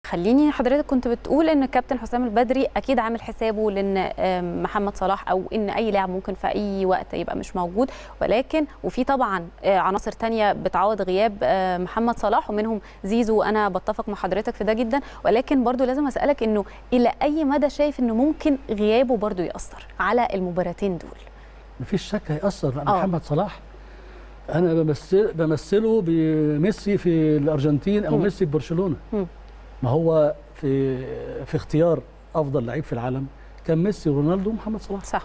خليني حضرتك كنت بتقول ان الكابتن حسام البدري اكيد عامل حسابه لان محمد صلاح او ان اي لاعب ممكن في اي وقت يبقى مش موجود ولكن وفي طبعا عناصر تانية بتعوض غياب محمد صلاح ومنهم زيزو وانا بتفق مع حضرتك في ده جدا ولكن برضو لازم اسالك انه الى اي مدى شايف انه ممكن غيابه برضو ياثر على المباراتين دول مفيش شك هيأثر محمد صلاح انا بمثل بمثله بميسي في الارجنتين او م. ميسي في برشلونه م. ما هو في في اختيار افضل لعيب في العالم كان ميسي ورونالدو ومحمد صلاح صح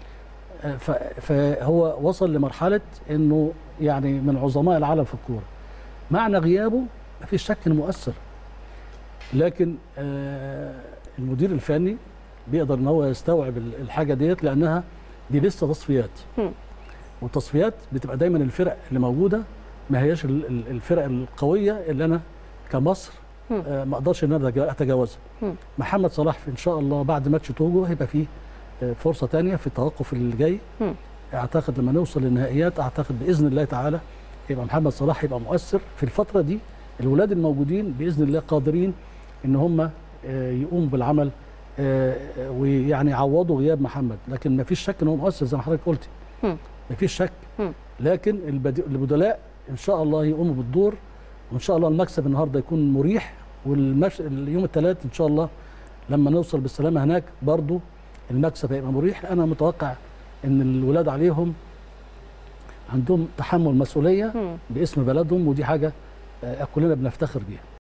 فهو وصل لمرحله انه يعني من عظماء العالم في الكوره معنى غيابه ما فيش شك انه مؤثر لكن المدير الفني بيقدر ان هو يستوعب الحاجه ديت لانها دي لسه تصفيات والتصفيات بتبقى دايما الفرق اللي موجوده ما هياش الفرق القويه اللي انا كمصر ما اقدرش ان انا اتجاوزها محمد صلاح في ان شاء الله بعد ماتش توجو هيبقى فيه فرصه ثانيه في التوقف اللي جاي اعتقد لما نوصل للنهائيات اعتقد باذن الله تعالى يبقى محمد صلاح يبقى مؤثر في الفتره دي الولاد الموجودين باذن الله قادرين ان هم يقوموا بالعمل ويعني يعوضوا غياب محمد لكن ما فيش شك ان هو مؤثر زي ما حضرتك قلتي ما فيش شك لكن البدلاء ان شاء الله يقوموا بالدور وان شاء الله المكسب النهارده يكون مريح والمش... اليوم الثلاث ان شاء الله لما نوصل بالسلامه هناك برضو المكسب هيبقى مريح انا متوقع ان الولاد عليهم عندهم تحمل مسؤوليه باسم بلدهم ودي حاجه كلنا بنفتخر بيها